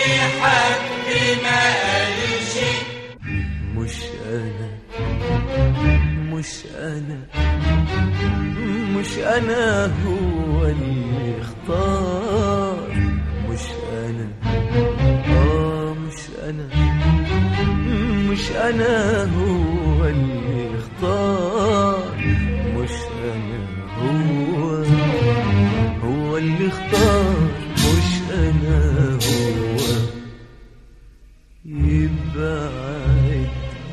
علي حد ما قالش مش أنا مش أنا مش أنا هو اللي اختار مش أنا آه مش أنا مش أنا هو اللي اختار مش أنا هو هو اللي اختار مش أنا هو يبعد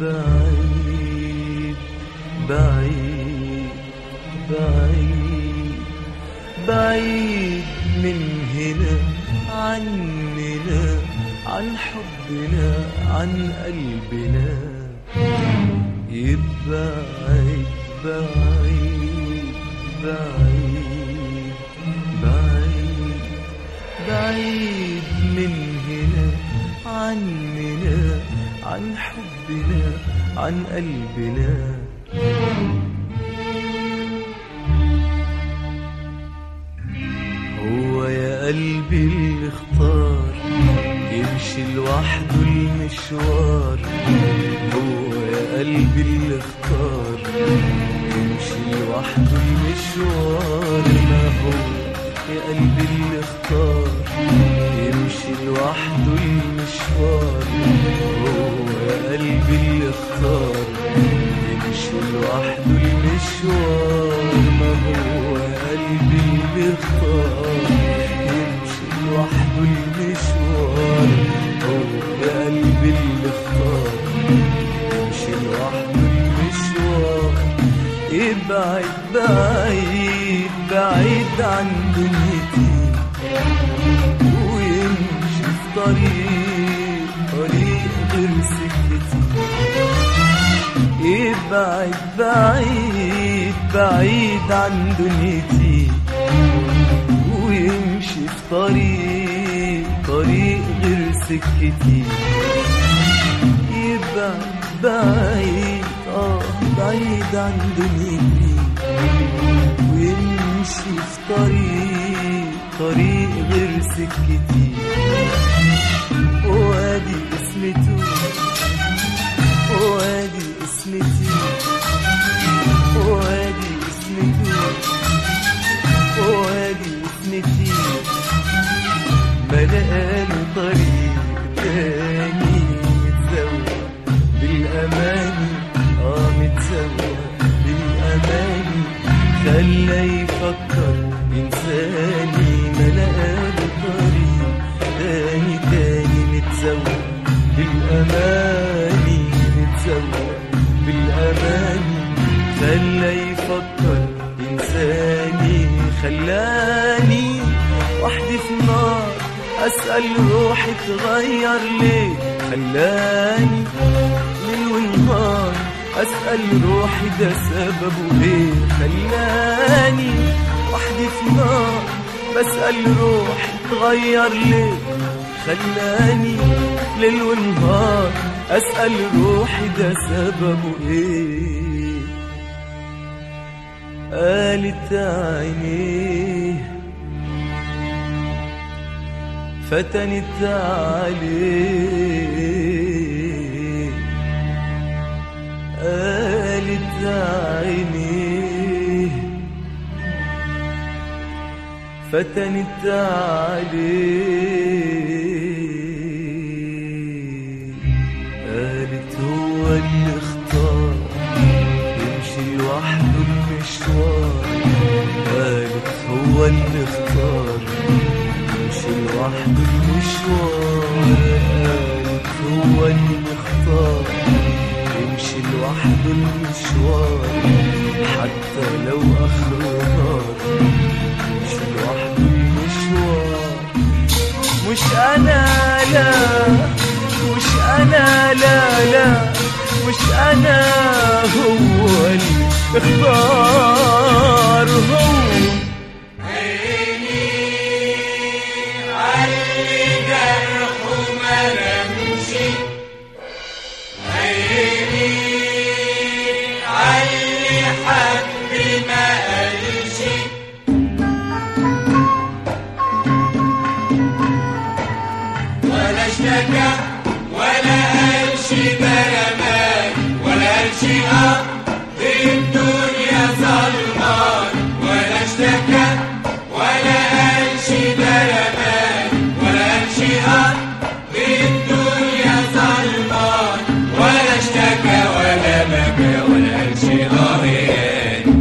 بعيد بعيد بعيد بعيد من هنا عننا عن حبنا عن قلبنا يبعد بعيد بعيد بعيد بعيد من هنا عننا عن حبنا عن قلبنا هو يا قلبي اللي اختار يمشي لوحده المشوار هو يا قلبي اللي اختار يمشي لوحده المشوار ما هو يا قلبي اللي اختار يمشي لوحده المشوار هو يا قلبي اللي اختار يمشي لوحده المشوار ما هو يا قلبي اللي اختار يمشي لوحده المشوار هو يا قلبي اللي اختار يمشي لوحده المشوار ابعد بعيد بعيد عن دنيتي ويمشي في طريق طريق غير سكتي ابعد بعيد بعيد عن دنيتي ويمشي في طريق طريق غير سكتي يبعد بعيد اه بعيد عن دنيتي ويمشي في طريق طريق غير سكتي وادي اسمته وادي اسمتي وادي اسمته وادي اسمتي ما لقاله طريق تاني متزوق بالأماني اه متزوق بالأماني خلى يفكر إنساني ما لقاله طريق تاني تاني متزوق بالأماني متزوق بالأماني خلى يفكر إنساني خلاني وحدي في النار أسأل روحي تغير ليه خلاني ليل ونهار أسأل روحي ده سببه ايه خلاني وحدي في نار بسأل روحي تغير ليه خلاني ليل ونهار أسأل روحي ده سببه ايه قالت عينيه فتنت عليه قالت عينيه فتنت عليه قالت هو اللي اختار يمشي لوحده المشوار قالت هو اللي اختار يمشي لوحده المشوار قالت هو اللي اختار يمشي لوحده المشوار حتى لو اخره نار يمشي لوحده المشوار مش انا لا مش انا لا لا مش انا هو اللي اختار هو عيني علي جرحه ما نمشي عيني علي حد ما قالش ولا اشتكى ولا قالش برمان ولا قالش اه الدنيا ظلمان ولا اشتكى ولا قالش برمان ولا قالش اه الدنيا ظلمان ولا اشتكى ولا بكى ولا قالش اه يعني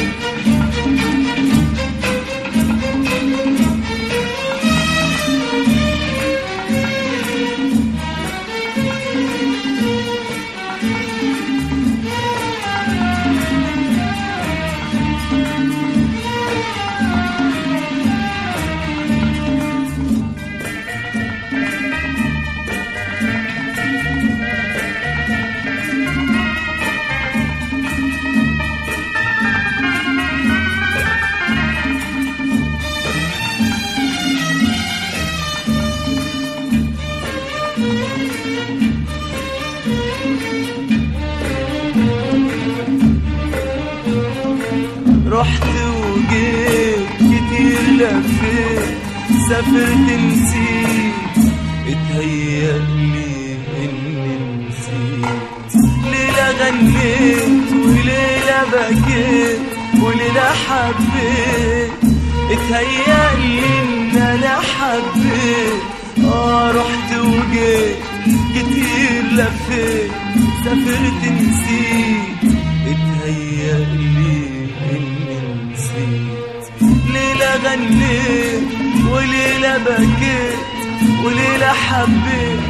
رحت وجيت كتير لفيت سافرت نسيت اتهيألي اني نسيت ليلة غنيت وليلة بكيت وليلة حبيت اتهيألي ان انا حبيت اه رحت وجيت كتير لفيت سافرت نسيت اتهيألي اني نسيت ليلة غنيت وليلة بكيت وليلة حبيت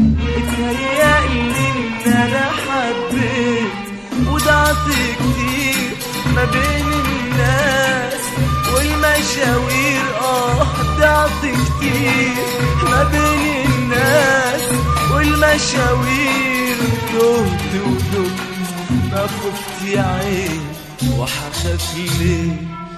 اتهيألي ان انا حبيت وضعت كتير ما بين الناس والمشاوير اه ضعت كتير ما بين الناس والمشاوير تهت ودهت ما خفت يا عين وحخاف ليه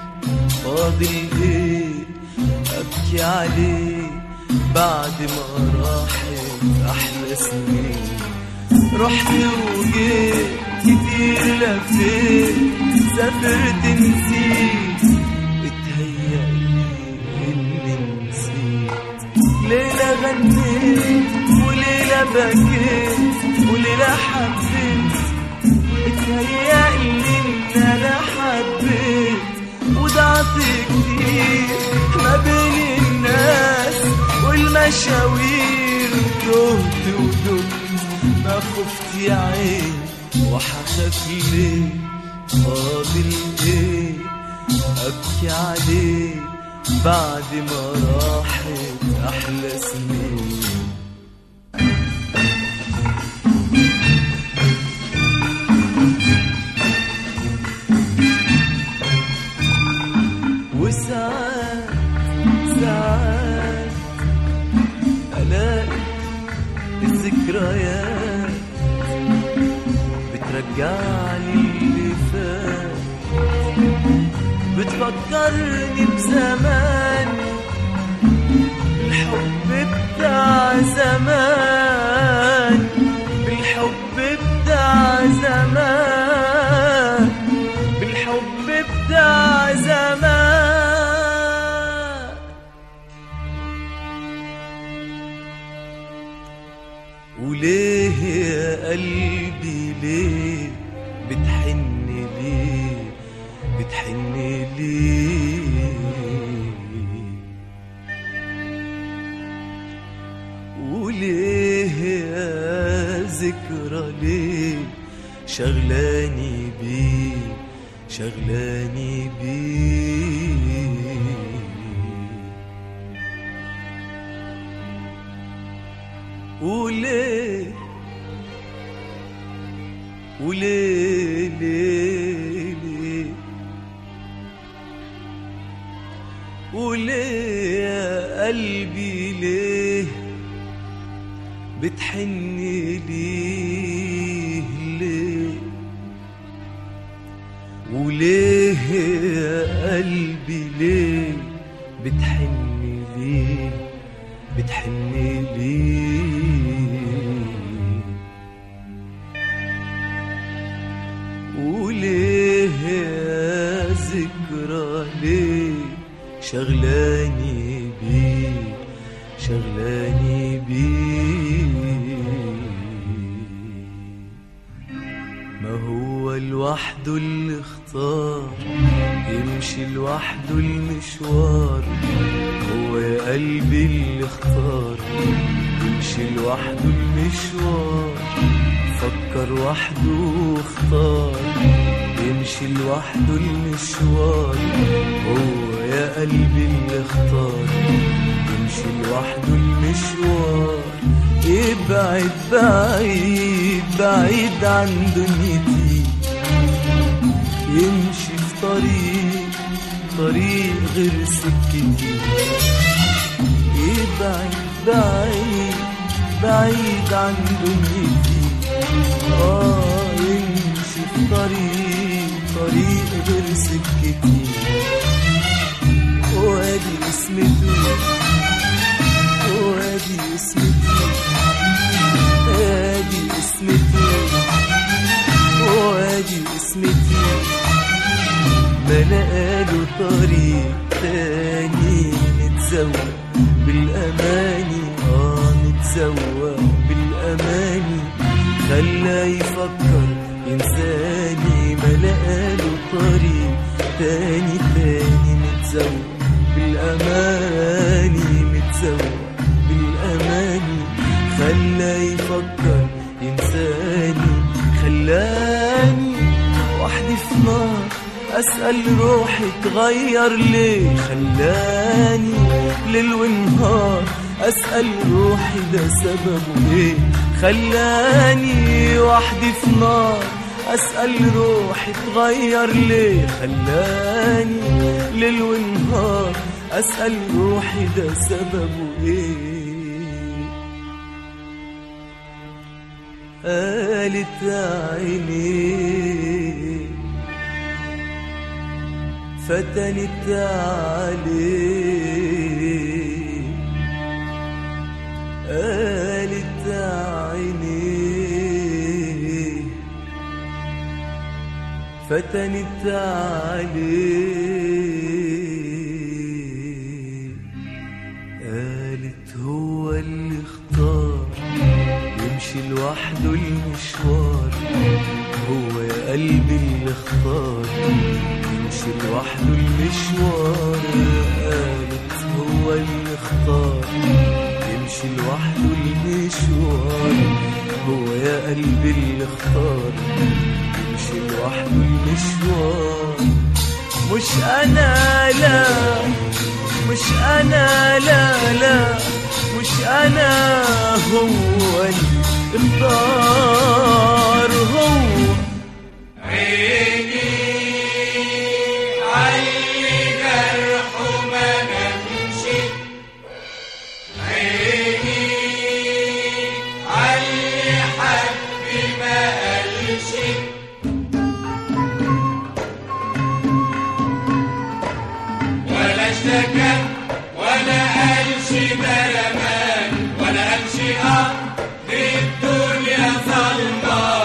فاضل ايه ابكي عليه بعد ما راحت احلى سنين رحت وجيت كتير لفيت سافرت نسيت اتهيألي اني نسيت ليلة غنيت وليلة بكيت وليلة حبيت اتهيألي ان انا حبيت وضعت كتير ما بين الناس والمشاوير تهت ودهت ما خفت يا عين وحخاف ليه فاضل ايه ابكي عليه بعد ما راحت احلى سنين وساعات ساعات ألاقي الذكريات بترجعني اللي فات بتفكرني بزمان الحب بتاع زمان بالحب بتاع زمان بالحب بتاع زمان وليه يا قلبي ليه بتحن ليه بتحن ليه وليه يا ذكرى ليه شغلاني بيه شغلاني بيه وليه وليه ليه ليه وليه يا قلبي ليه بتحن ليه ليه وليه يا قلبي ليه بتحن ليه بتحن ليه وليه يا ذكرى ليه شغلاني بيه شغلاني بيه لوحده اللي اختار يمشي لوحده المشوار هو يا قلبي اللي اختار يمشي لوحده المشوار فكر وحده واختار يمشي لوحده المشوار هو يا قلبي اللي اختار يمشي لوحده المشوار ابعد بعيد بعيد عن دنيتي يمشي في طريق طريق غير سكتي ابعد بعيد بعيد عن دنيتي اه يمشي في طريق طريق غير سكتي وادي اسمته وادي اسمتي ادي اسمتي وادي اسمتي ما لقاله طريق تاني نتزوق بالاماني اه نتزوق بالاماني خلاه يفكر انساني ما لقاله طريق تاني تاني نتزوق بالاماني نتزوق بالاماني خلاه يفكر ينساني خلاني وحدي في نار اسال روحي تغير ليه خلاني ليل ونهار اسال روحي ده سببه ايه خلاني وحدي في نار اسال روحي تغير ليه خلاني ليل ونهار اسال روحي ده سببه ايه قالت عيني فتنت عليه قالت عيني فتنت عليه قالت هو اللي اختار يمشي لوحده المشوار هو يا قلبي اللي اختار يمشي لوحده المشوار قالت هو اللي اختار يمشي لوحده المشوار هو يا قلبي اللي اختار يمشي لوحده المشوار مش انا لا مش انا لا لا مش انا هو اللي اختار هو عيني علي جرحه ما نمشي عيني علي حب ما قالش ولا اشتكى ولا قالش برمان ولا قالش اه دي الدنيا ظلمه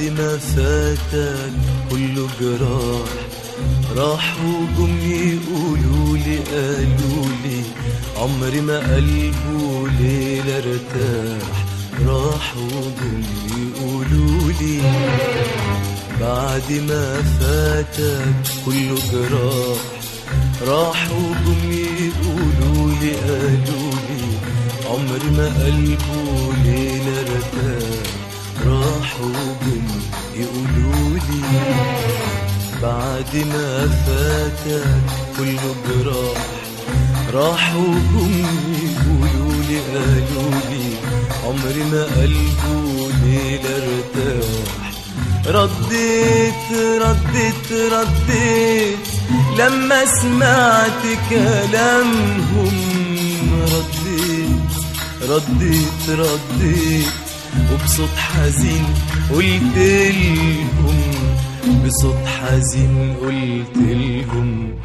ما فاتك كله جراح راحوا جم يقولوا لي قالوا لي عمري ما قلبه ليلة ارتاح راحوا جم يقولوا لي بعد ما فاتك كله جراح راحوا جم يقولوا لي قالوا لي عمري ما قلبه ليلة ارتاح راحوا جم يقولوا لي بعد ما فاتك كله جراح راحوا جم يقولوا لي قالوا لي عمري ما قلبه ليلة ارتاح رديت رديت رديت لما سمعت كلامهم رديت رديت رديت وبصوت حزين قلت لهم بصوت حزين قلت لهم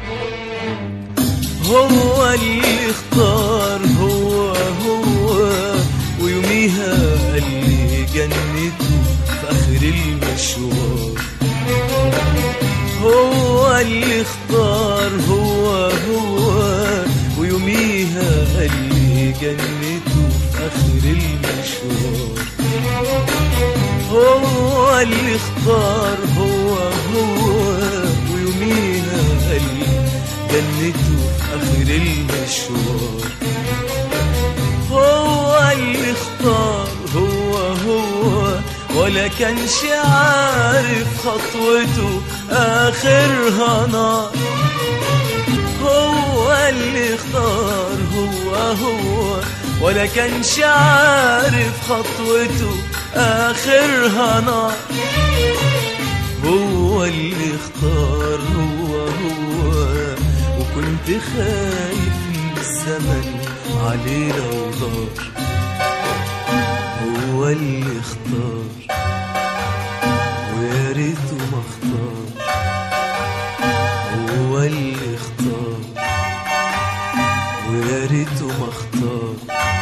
هو اللي اختار هو هو ويوميها قال لي جنته في اخر المشوار هو اللي اختار هو هو ويوميها قال لي جنته في اخر المشوار هو اللي اختار هو هو ويوميها قال لي جنته في اخر المشوار هو اللي اختار هو هو ولا كانش عارف خطوته اخرها نار هو اللي اختار هو هو ولا كانش عارف خطوته اخرها نار هو اللي اختار هو هو وكنت خايف من الزمن عليه لو دار هو اللي اختار ويا ريته ما اختار هو اللي اختار ويا ريته ما اختار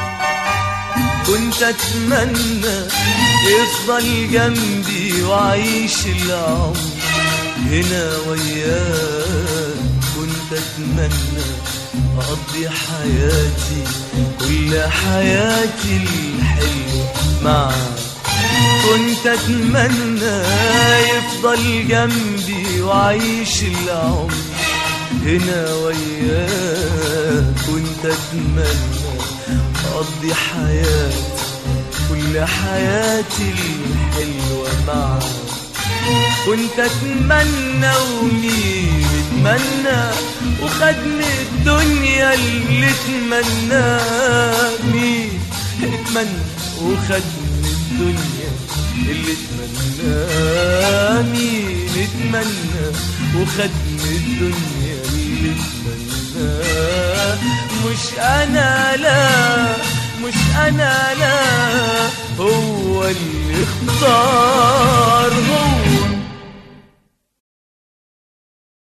كنت اتمنى يفضل جنبي وعيش العمر هنا وياه كنت اتمنى اقضي حياتي كل حياتي الحلوه معاك كنت اتمنى يفضل جنبي وعيش العمر هنا وياه كنت اتمنى اقضي حياتي كل حياتي الحلوه معاك كنت اتمنى ومين اتمنى وخدني الدنيا اللي اتمنى مين اتمنى وخدني الدنيا اللي اتمنى مين اتمنى وخدني الدنيا اللي اتمنى مش انا لا مش انا لا هو اللي اختار هو